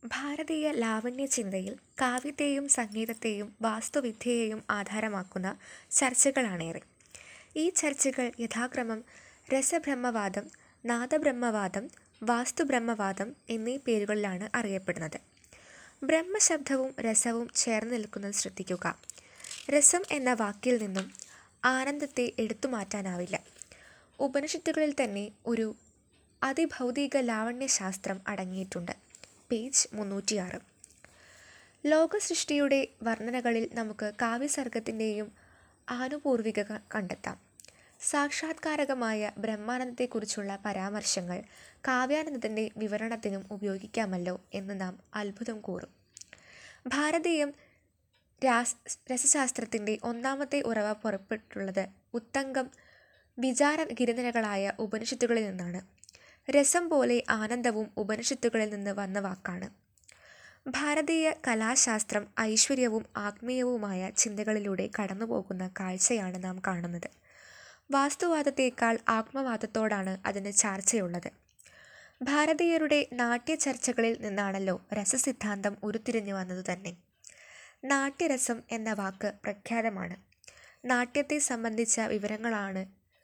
ഭാരതീയ ലാവണ്യചിന്തയിൽ കാവ്യത്തെയും സംഗീതത്തെയും വാസ്തുവിദ്യയെയും ആധാരമാക്കുന്ന ചർച്ചകളാണേറെ. ഈ ചർച്ചകൾ യഥാക്രമം രസബ്രഹ്മവാദം, നാദബ്രഹ്മവാദം, വാസ്തുബ്രഹ്മവാദം എന്നീ പേരുകളിലാണ് അറിയപ്പെടുന്നത്. ബ്രഹ്മശബ്ദവും രസവും ചേർന്ന് നിൽക്കുന്നത് ശ്രദ്ധിക്കുക. രസം എന്ന വാക്കിൽ നിന്നും ആനന്ദത്തെ എടുത്തുമാറ്റാനാവില്ല. ഉപനിഷത്തുകളിൽ തന്നെ ഒരു അതിഭൗതിക ലാവണ്യശാസ്ത്രം അടങ്ങിയിട്ടുണ്ട്. പേജ് മുന്നൂറ്റിയാറ്. ലോകസൃഷ്ടിയുടെ വർണ്ണനകളിൽ നമുക്ക് കാവ്യസർഗത്തിന്റെയും ആനുപൂർവികത കണ്ടെത്താം. സാക്ഷാത്കാരകമായ ബ്രഹ്മാനന്ദത്തെക്കുറിച്ചുള്ള പരാമർശങ്ങൾ കാവ്യാനന്ദത്തിന്റെ വിവരണത്തിനും ഉപയോഗിക്കാമല്ലോ എന്ന് നാം അത്ഭുതം കൂറും. ഭാരതീയ രസശാസ്ത്രത്തിന്റെ ഒന്നാമത്തെ ഉറവ പുറപ്പെട്ടിട്ടുള്ളത് ഉത്തംഗം വിചാരഗിരിനിരകളായ ഉപനിഷത്തുകളിൽ നിന്നാണ്. രസം പോലെ ആനന്ദവും ഉപനിഷത്തുകളിൽ നിന്ന് വന്ന വാക്കാണ്. ഭാരതീയ കലാശാസ്ത്രം ഐശ്വര്യവും ആത്മീയവുമായ ചിന്തകളിലൂടെ കടന്നുപോകുന്ന കാഴ്ചയാണ് നാം കാണുന്നത്. വാസ്തുവാദത്തേക്കാൾ ആത്മവാദത്തോടാണ് അതിന് ചാർച്ചയുള്ളത്. ഭാരതീയരുടെ നാട്യചർച്ചകളിൽ നിന്നാണല്ലോ രസസിദ്ധാന്തം ഉരുത്തിരിഞ്ഞു വന്നതു തന്നെ. നാട്യരസം എന്ന വാക്ക് പ്രഖ്യാതമാണ്. നാട്യത്തെ സംബന്ധിച്ച വിവരണങ്ങളാണ്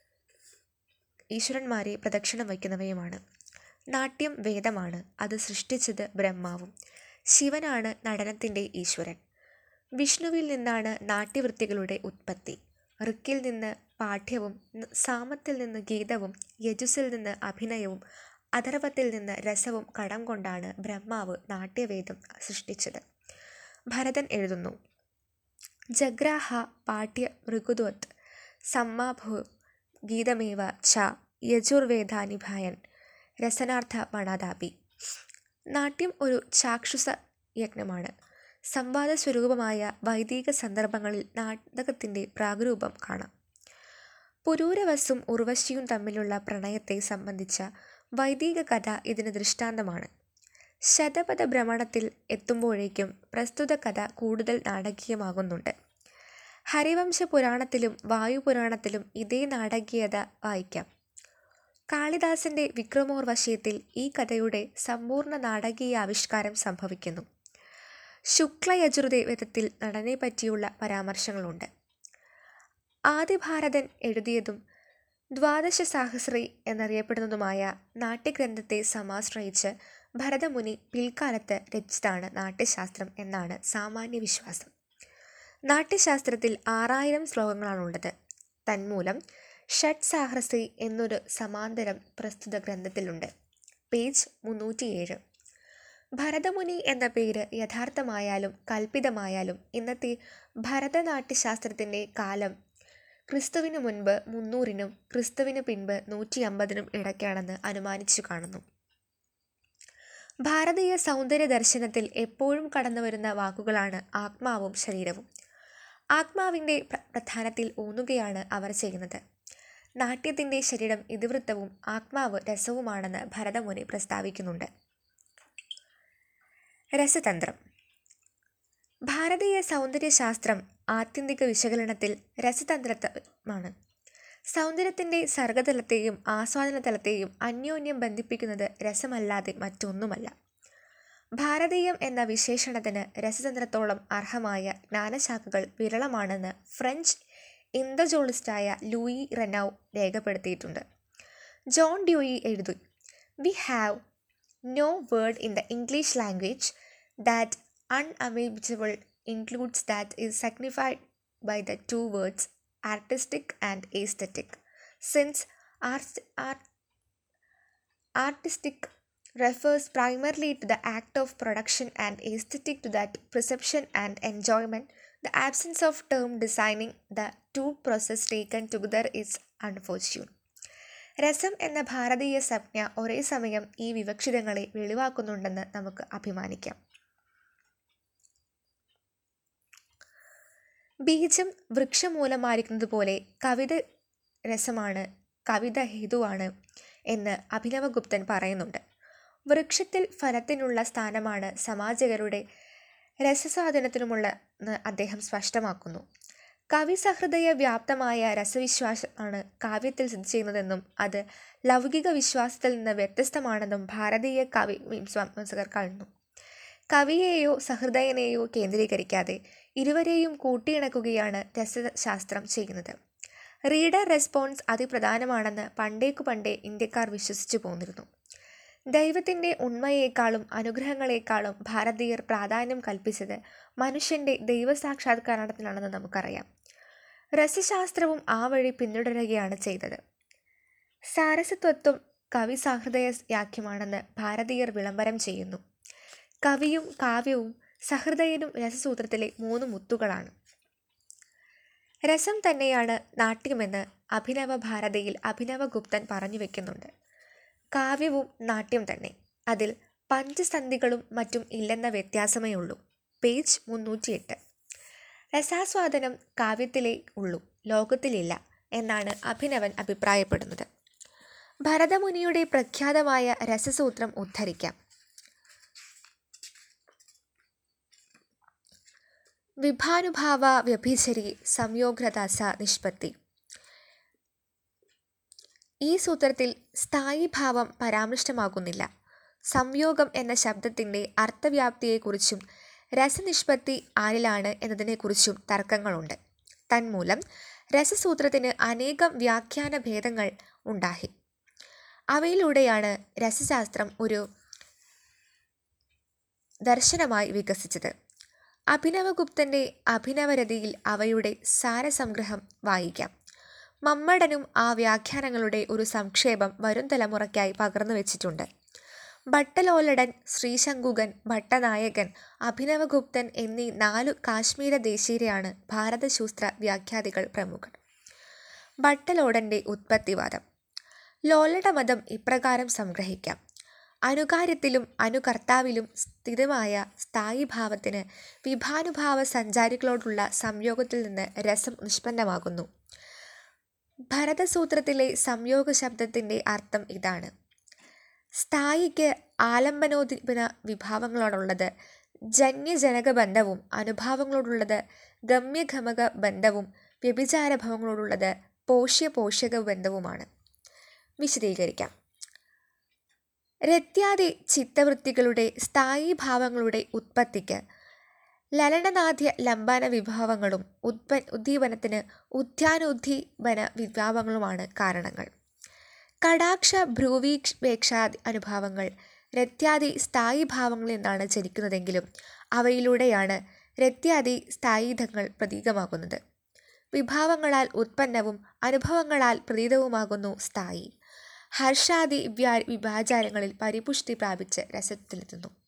ഈശ്വരന്മാരെ പ്രദക്ഷിണം വയ്ക്കുന്നവയുമാണ്. നാട്യം വേദമാണ്. അത് സൃഷ്ടിച്ചത് ബ്രഹ്മാവും. ശിവനാണ് നടനത്തിന്റെ ഈശ്വരൻ. വിഷ്ണുവിൽ നിന്നാണ് നാട്യവൃത്തികളുടെ ഉത്പത്തി. ഋക്കിൽ നിന്ന് പാഠ്യവും സാമത്തിൽ നിന്ന് ഗീതവും യജുസ്സിൽ നിന്ന് അഭിനയവും അഥർവത്തിൽ നിന്ന് രസവും കടം കൊണ്ടാണ് ബ്രഹ്മാവ് നാട്യവേദം സൃഷ്ടിച്ചത്. ഭരതൻ എഴുതുന്നു. ജഗ്രാഹ പാഠ്യമൃഗുത്വത് സമ്മാഭൂ ഗീതമേവ ച യജുർവേദാനിഭയൻ രസനാർത്ഥമണാദാപി. നാട്യം ഒരു ചാക്ഷുഷയജ്ഞമാണ്. സംവാദസ്വരൂപമായ വൈദിക സന്ദർഭങ്ങളിൽ നാടകത്തിന്റെ പ്രാഗ്രൂപം കാണാം. പുരൂരവസ്സും ഉർവശിയും തമ്മിലുള്ള പ്രണയത്തെ സംബന്ധിച്ച വൈദിക കഥ ഇതിന് ദൃഷ്ടാന്തമാണ്. ശതപഥഭ്രമണത്തിൽ എത്തുമ്പോഴേക്കും പ്രസ്തുത കഥ കൂടുതൽ നാടകീയമാകുന്നുണ്ട്. ഹരിവംശപുരാണത്തിലും വായുപുരാണത്തിലും ഇതേ നാടകീയത വായിക്കാം. കാളിദാസന്റെ വിക്രമോർവശീത്തിൽ ഈ കഥയുടെ സമ്പൂർണ്ണ നാടകീയാവിഷ്കാരം സംഭവിക്കുന്നു. ശുക്ലയജുർവേദത്തിൽ നടനെപ്പറ്റിയുള്ള പരാമർശങ്ങളുണ്ട്. ആദിഭാരതൻ എഴുതിയതും ദ്വാദശസാഹസ്രി എന്നറിയപ്പെടുന്നതുമായ നാട്യഗ്രന്ഥത്തെ സമാശ്രയിച്ച് ഭരതമുനി പിൽക്കാലത്ത് രചിച്ചതാണ് നാട്യശാസ്ത്രം എന്നാണ് സാമാന്യവിശ്വാസം. നാട്യശാസ്ത്രത്തിൽ ആറായിരം ശ്ലോകങ്ങളാണുള്ളത്. തന്മൂലം ഷഡ്സാഹസ്രി എന്നൊരു സമാന്തരം പ്രസ്തുത ഗ്രന്ഥത്തിലുണ്ട്. പേജ് മുന്നൂറ്റിയേഴ്. ഭരതമുനി എന്ന പേര് യഥാർത്ഥമായാലും കല്പിതമായാലും ഇന്നത്തെ ഭരതനാട്യശാസ്ത്രത്തിന്റെ കാലം ക്രിസ്തുവിനു മുൻപ് മുന്നൂറിനും ക്രിസ്തുവിനു പിൻപ് നൂറ്റിയമ്പതിനും ഇടയ്ക്കാണെന്ന് അനുമാനിച്ചു കാണുന്നു. ഭാരതീയ സൗന്ദര്യദർശനത്തിൽ എപ്പോഴും കടന്നുവരുന്ന വാക്കുകളാണ് ആത്മാവും ശരീരവും. ആത്മാവിന്റെ പ്രധാനത്തിൽ ഊന്നുകയാണ് അവർ ചെയ്യുന്നത്. നാട്യത്തിന്റെ ശരീരം ഇതിവൃത്തവും ആത്മാവ് രസവുമാണെന്ന് ഭരതമുനി പ്രസ്താവിക്കുന്നുണ്ട്. രസതന്ത്രം ഭാരതീയ സൗന്ദര്യശാസ്ത്രം ആത്യന്തിക വിശകലനത്തിൽ രസതന്ത്രമാണ്. സൗന്ദര്യത്തിന്റെ സർഗതലത്തെയും ആസ്വാദനതലത്തെയും അന്യോന്യം ബന്ധിപ്പിക്കുന്നത് രസമല്ലാതെ മറ്റൊന്നുമല്ല. ഭാരതീയം എന്ന വിശേഷണത്തിന് രസതന്ത്രത്തോളം അർഹമായ ജ്ഞാനശാഖകൾ വിരളമാണെന്ന് ഫ്രഞ്ച് ഇന്തോജോളിസ്റ്റായ ലൂയി റെനൗ രേഖപ്പെടുത്തിയിട്ടുണ്ട്. ജോൺ ഡ്യൂയി എഴുതി. "We have no word in the English language that അൺഅമേജബിൾ includes that is signified by the two words artistic and aesthetic, since artistic refers primarily to the act of production and aesthetic to that perception and enjoyment. The absence of term designing the two processes taken together is unfortunate." രസം എന്ന ഭാരതീയ സംജ്ഞ ഒരേസമയം ഈ വിവക്ഷിതങ്ങളെ വെളിവാക്കുന്നുണ്ടെന്ന് നമുക്ക് അഭിമാനിക്കാം. ബീജം വൃക്ഷമൂലമായിരിക്കുന്നതുപോലെ കവിത രസമാണ് കവിത ഹേതുവാണ് എന്ന് അഭിനവഗുപ്തൻ പറയുന്നുണ്ട്. വൃക്ഷത്തിൽ ഫലത്തിനുള്ള സ്ഥാനമാണ് സമാജകരുടെ രസാസ്വാദനത്തിനുമുള്ളതെന്ന് അദ്ദേഹം സ്പഷ്ടമാക്കുന്നു. കവിസഹൃദയ വ്യാപ്തമായ രസവിശ്വാസമാണ് കാവ്യത്തിൽ സ്ഥിതിചെയ്യുന്നതെന്നും അത് ലൗകിക വിശ്വാസത്തിൽ നിന്ന് വ്യത്യസ്തമാണെന്നും ഭാരതീയ കാവ്യമീമാംസകർ കാണുന്നു. കവിയെയോ സഹൃദയനെയോ കേന്ദ്രീകരിക്കാതെ ഇരുവരെയും കൂട്ടിയിണക്കുകയാണ് രസശാസ്ത്രം ചെയ്യുന്നത് റീഡർ റെസ്പോൺസ് അതിപ്രധാനമാണെന്ന് പണ്ടേക്കു പണ്ടേ ഇന്ത്യക്കാർ വിശ്വസിച്ചു പോന്നിരുന്നു ദൈവത്തിൻ്റെ ഉണ്മയേക്കാളും അനുഗ്രഹങ്ങളെക്കാളും ഭാരതീയർ പ്രാധാന്യം കൽപ്പിച്ചത് മനുഷ്യൻ്റെ ദൈവസാക്ഷാത്കാരണത്തിലാണെന്ന് നമുക്കറിയാം രസശാസ്ത്രവും ആ വഴി പിന്തുടരുകയാണ് ചെയ്തത് സാരസത്വത്വം കവി സഹൃദയയാഖ്യമാണെന്ന് ഭാരതീയർ വിളംബരം ചെയ്യുന്നു കവിയും കാവ്യവും സഹൃദയനും രസസൂത്രത്തിലെ മൂന്ന് മുത്തുകളാണ് രസം തന്നെയാണ് നാട്യമെന്ന് അഭിനവ ഭാരതയിൽ അഭിനവഗുപ്തൻ പറഞ്ഞു വെക്കുന്നുണ്ട് കാവ്യവും നാട്യം തന്നെ അതിൽ പഞ്ചസന്ധികളും മറ്റും ഇല്ലെന്ന വ്യത്യാസമേ ഉള്ളൂ പേജ് മുന്നൂറ്റിയെട്ട് രസാസ്വാദനം കാവ്യത്തിലേ ഉള്ളൂ ലോകത്തിലില്ല എന്നാണ് അഭിനവൻ അഭിപ്രായപ്പെടുന്നത് ഭരതമുനിയുടെ പ്രഖ്യാതമായ രസസൂത്രം ഉദ്ധരിക്കാം വിഭാനുഭാവ വ്യഭിചരി സംയോഗ്രതാസ നിഷ്പത്തി ഈ സൂത്രത്തിൽ സ്ഥായീഭാവം പരാമൃഷ്ടമാകുന്നില്ല സംയോഗം എന്ന ശബ്ദത്തിൻ്റെ അർത്ഥവ്യാപ്തിയെക്കുറിച്ചും രസനിഷ്പത്തി ആരിലാണ് എന്നതിനെക്കുറിച്ചും തർക്കങ്ങളുണ്ട് തന്മൂലം രസസൂത്രത്തിന് അനേകം വ്യാഖ്യാന ഭേദങ്ങൾ ഉണ്ടായി അവയിലൂടെയാണ് രസശാസ്ത്രം ഒരു ദർശനമായി വികസിച്ചത് അഭിനവഗുപ്തൻ്റെ അഭിനവരതിയിൽ അവയുടെ സാരസംഗ്രഹം വായിക്കാം മമ്മടനും ആ വ്യാഖ്യാനങ്ങളുടെ ഒരു സംക്ഷേപം വരും തലമുറയ്ക്കായി പകർന്നു വെച്ചിട്ടുണ്ട് ഭട്ടലോലടൻ ശ്രീശങ്കുകൻ ഭട്ടനായകൻ അഭിനവഗുപ്തൻ എന്നീ നാലു കാശ്മീര ദേശീയരാണ് ഭാരതശൂസ്ത്ര വ്യാഖ്യാതികൾ പ്രമുഖർ ഭട്ടലോടൻ്റെ ഉത്പത്തിവാദം ലോലടമതം ഇപ്രകാരം സംഗ്രഹിക്കാം അനുകാര്യത്തിലും അനുകർത്താവിലും സ്ഥിരമായ സ്ഥായീഭാവത്തിന് വിഭാനുഭാവ സഞ്ചാരികളോടുള്ള സംയോഗത്തിൽ നിന്ന് രസം നിഷ്പന്നമാകുന്നു ഭരതസൂത്രത്തിലെ സംയോഗ ശബ്ദത്തിൻ്റെ അർത്ഥം ഇതാണ് സ്ഥായിക്ക് ആലംബനോദ്ദീപന വിഭാവങ്ങളോടുള്ളത് ജന്യജനക ബന്ധവും അനുഭാവങ്ങളോടുള്ളത് ഗമ്യഗമക ബന്ധവും വ്യഭിചാരഭവങ്ങളോടുള്ളത് പോഷ്യ പോഷക ബന്ധവുമാണ് വിശദീകരിക്കാം രത്യാദി ചിത്തവൃത്തികളുടെ സ്ഥായീഭാവങ്ങളുടെ ഉത്പത്തിക്ക് ലലനനാദ്യ ലംബന വിഭാവങ്ങളും ഉദ്പ ഉദ്ദീപനത്തിന് ഉദ്യാനുദ്ദീപന വിഭാവങ്ങളുമാണ് കാരണങ്ങൾ കടാക്ഷ ഭ്രൂവീക്ഷാദി അനുഭാവങ്ങൾ രത്യാദി സ്ഥായീഭാവങ്ങളിൽ നിന്നാണ് ജനിക്കുന്നതെങ്കിലും അവയിലൂടെയാണ് രത്യാദി സ്ഥായീധങ്ങൾ പ്രതീകമാകുന്നത് വിഭാവങ്ങളാൽ ഉത്പന്നവും അനുഭവങ്ങളാൽ പ്രതീതവുമാകുന്നു സ്ഥായി ഹർഷാദി വ്യാ വിഭാചാരങ്ങളിൽ പരിപുഷ്ടി പ്രാപിച്ച് രസത്തിലെത്തുന്നു